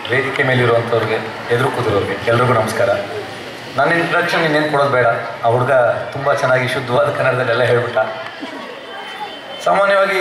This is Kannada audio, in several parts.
ವೇದಿಕೆ ಮೇಲಿರುವಂಥವ್ರಿಗೆ ಎದುರು ಕೂತಿರೋರಿಗೆ ಎಲ್ರಿಗೂ ನಮಸ್ಕಾರ ನನ್ನ ಇಂಟ್ರಡಕ್ಷನ್ ಇನ್ನೇನು ಕೊಡೋದು ಬೇಡ ಆ ಹುಡುಗ ತುಂಬ ಚೆನ್ನಾಗಿ ಶುದ್ಧವಾದ ಕನ್ನಡದಲ್ಲೆಲ್ಲ ಹೇಳ್ಬಿಟ್ಟ ಸಾಮಾನ್ಯವಾಗಿ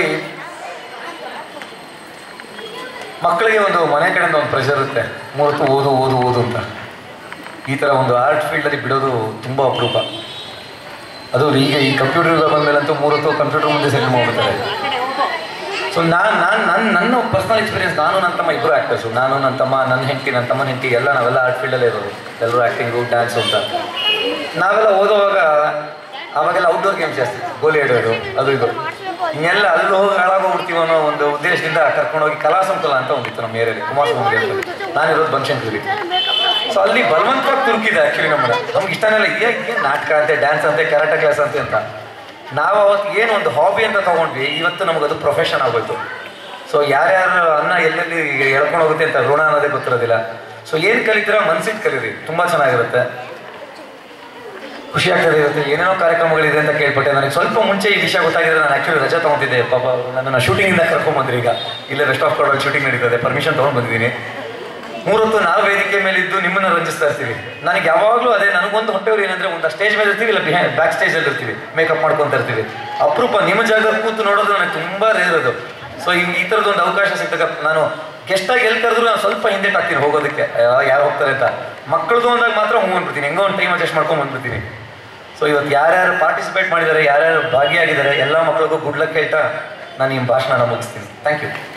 ಮಕ್ಕಳಿಗೆ ಒಂದು ಮನೆ ಕಡೆಯಿಂದ ಒಂದು ಪ್ರೆಷರ್ ಇರುತ್ತೆ ಮೂವತ್ತು ಓದು ಓದು ಓದು ಅಂತ ಈ ಥರ ಒಂದು ಆರ್ಟ್ ಫೀಲ್ಡಲ್ಲಿ ಬಿಡೋದು ತುಂಬ ಅಪರೂಪ ಅದು ಈಗ ಈ ಕಂಪ್ಯೂಟರ್ ಬಂದಮೇಲಂತೂ ಮೂರತ್ತು ಕಂಪ್ಯೂಟರ್ ಮುಂದೆ ಸೆಟ್ ಮಾಡ್ಬಿಡ್ತಾರೆ ಸೊ ನಾನು ನಾನು ನನ್ನ ನನ್ನ ಪರ್ಸನಲ್ ಎಕ್ಸ್ಪೀರಿಯನ್ಸ್ ನಾನು ನನ್ನ ತಮ್ಮ ಇಬ್ಬರು ಆ್ಯಕ್ಟರ್ಸು ನಾನು ನನ್ನ ತಮ್ಮ ನನ್ನ ಹೆಂಡತಿ ನನ್ನ ತಮ್ಮನ ಹೆಂಡತಿ ಎಲ್ಲ ನಾವೆಲ್ಲ ಆರ್ಟ್ ಫೀಲ್ಡಲ್ಲೇ ಇರೋದು ಎಲ್ಲರೂ ಆ್ಯಕ್ಟಿಂಗು ಡ್ಯಾನ್ಸು ಅಂತ ನಾವೆಲ್ಲ ಓದುವಾಗ ಆವಾಗೆಲ್ಲ ಔಟ್ಡೋರ್ ಗೇಮ್ಸ್ ಜಾಸ್ತಿ ಗೋಲಿ ಆಡೋದು ಅದು ಇದು ಹಿಂಗೆಲ್ಲ ಅಲ್ಲಿ ಹೋಗಿ ಹಾಳಾಗೋಗ್ಬಿಡ್ತೀವಿ ಅನ್ನೋ ಒಂದು ಉದ್ದೇಶದಿಂದ ಕರ್ಕೊಂಡೋಗಿ ಕಲಾ ಸಂಕಲ ಅಂತ ಒಂದಿತ್ತು ನಮ್ಮ ಏರಿಯಲ್ಲಿ ಕುಮಾರಸ್ವಾಮಿ ನಾನಿರೋದು ಬನಶಂಕರಿ ಸೊ ಅಲ್ಲಿ ಬಲವಂತವಾಗಿ ತುರುಕಿದೆ ಆ್ಯಕ್ಚುಲಿ ನಮ್ಮನ್ನ ನಮ್ಗೆ ಇಷ್ಟನೇ ಇಲ್ಲ ಏನು ಏನು ನಾಟಕ ಅಂತೆ ಡ್ಯಾನ್ಸ್ ಅಂತೆ ಕರಾಟೆ ಕ್ಲಾಸ್ ಅಂತೆ ಅಂತ ನಾವು ಅವತ್ತು ಏನು ಒಂದು ಹಾಬಿ ಅಂತ ತಗೊಂಡ್ವಿ ಇವತ್ತು ನಮಗದು ಪ್ರೊಫೆಷನ್ ಆಗೋಯ್ತು ಸೊ ಯಾರ್ಯಾರು ಅನ್ನ ಎಲ್ಲೆಲ್ಲಿ ಎಳ್ಕೊಂಡು ಹೋಗುತ್ತೆ ಅಂತ ಋಣ ಅನ್ನೋದೇ ಗೊತ್ತಿರೋದಿಲ್ಲ ಸೊ ಏನು ಕಲಿತೀರಾ ಮನ್ಸಿಟ್ಟು ಕಲೀರಿ ತುಂಬ ಚೆನ್ನಾಗಿರುತ್ತೆ ಖುಷಿ ಆಗ್ತದೆ ಇವತ್ತು ಏನೇನೋ ಕಾರ್ಯಕ್ರಮಗಳಿದೆ ಅಂತ ಕೇಳ್ಪಟ್ಟೆ ನನಗೆ ಸ್ವಲ್ಪ ಮುಂಚೆ ಈ ವಿಷಯ ಗೊತ್ತಾಗಿದ್ರೆ ನಾನು ಆ್ಯಕ್ಚುಲಿ ರಜೆ ತೊಗೊಂತಿದ್ದೆ ಪಾಪ ನನ್ನನ್ನು ಶೂಟಿಂಗಿಂದ ಕರ್ಕೊಂಬಂದ್ರಿ ಈಗ ಇಲ್ಲೇ ವೆಸ್ಟ್ ಆಫ್ ಕೋಡಲ್ಲಿ ಶೂಟಿಂಗ್ ನಡೀತದೆ ಪರ್ಮಿಷನ್ ತೊಗೊಂಡು ಬಂದಿದ್ದೀನಿ ಮೂರೊತ್ತು ನಾವು ವೇದಿಕೆ ಮೇಲೆ ಇದ್ದು ನಿಮ್ಮನ್ನು ರಂಜಿಸ್ತಾ ಇರ್ತೀವಿ ನನಗೆ ಯಾವಾಗಲೂ ಅದೇ ನನಗೊಂದು ಹೊಟ್ಟೆವ್ರು ಏನಂದ್ರೆ ಒಂದು ಸ್ಟೇಜ್ ಮೇಲೆ ಇರ್ತೀವಿ ಇಲ್ಲ ಬಿಹೈಂಡ್ ಬ್ಯಾಕ್ ಸ್ಟೇಜಲ್ಲಿ ಇರ್ತೀವಿ ಮೇಕಪ್ ಮಾಡ್ಕೊಂತ ಇರ್ತೀವಿ ಅಪರೂಪ ನಿಮ್ಮ ಜಾಗದಲ್ಲಿ ಕೂತು ನೋಡೋದು ನನಗೆ ತುಂಬ ರೇರ್ ಅದು ಸೊ ಈ ಈ ಥರದ್ದು ಒಂದು ಅವಕಾಶ ಸಿಕ್ತಾಗ ನಾನು ಗೆಸ್ಟಾಗಿ ಎಲ್ಲಿ ಕರೆದ್ರು ನಾನು ಸ್ವಲ್ಪ ಹಿಂದೆ ಹಾಕ್ತೀನಿ ಹೋಗೋದಕ್ಕೆ ಯಾರು ಹೋಗ್ತಾರೆ ಅಂತ ಮಕ್ಕಳದು ಅಂದಾಗ ಮಾತ್ರ ಹ್ಞೂ ಅಂದ್ಬಿಡ್ತೀನಿ ಹೆಂಗೋ ಒಂದು ಟೈಮ್ ಅಡ್ಜಸ್ಟ್ ಮಾಡ್ಕೊಂಡು ಬಂದ್ಬಿಡ್ತೀನಿ ಸೊ ಇವತ್ತು ಯಾರ್ಯಾರು ಪಾರ್ಟಿಸಿಪೇಟ್ ಮಾಡಿದ್ದಾರೆ ಯಾರ್ಯಾರು ಭಾಗಿಯಾಗಿದ್ದಾರೆ ಎಲ್ಲ ಮಕ್ಕಳಿಗೂ ಗುಡ್ ಲಕ್ ಹೇಳ್ತಾ ನಾನು ನಿಮ್ಮ ಭಾಷಣ ಮುಗಿಸ್ತೀನಿ ಥ್ಯಾಂಕ್ ಯು